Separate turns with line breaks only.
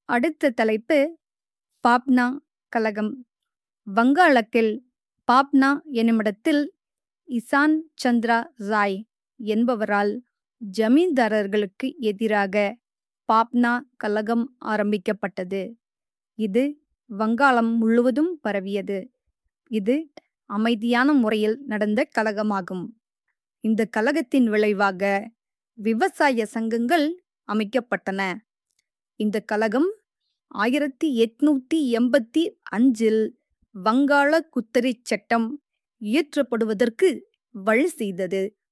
அடுத்த தலைப்பு பாப்னா கலகம் வங்காளத்தில் பாப்னா என்னுமிடத்தில் இசான் சந்திரா ராய் என்பவரால் ஜமீன்தாரர்களுக்கு எதிராக பாப்னா கலகம் ஆரம்பிக்கப்பட்டது இது வங்காளம் முழுவதும் பரவியது இது அமைதியான முறையில் நடந்த கலகமாகும் இந்த கலகத்தின் விளைவாக விவசாய சங்கங்கள் அமைக்கப்பட்டன இந்த கலகம் ஆயிரத்தி எட்நூத்தி எண்பத்தி அஞ்சில் வங்காள குத்தரிச் சட்டம் இயற்றப்படுவதற்கு வழி செய்தது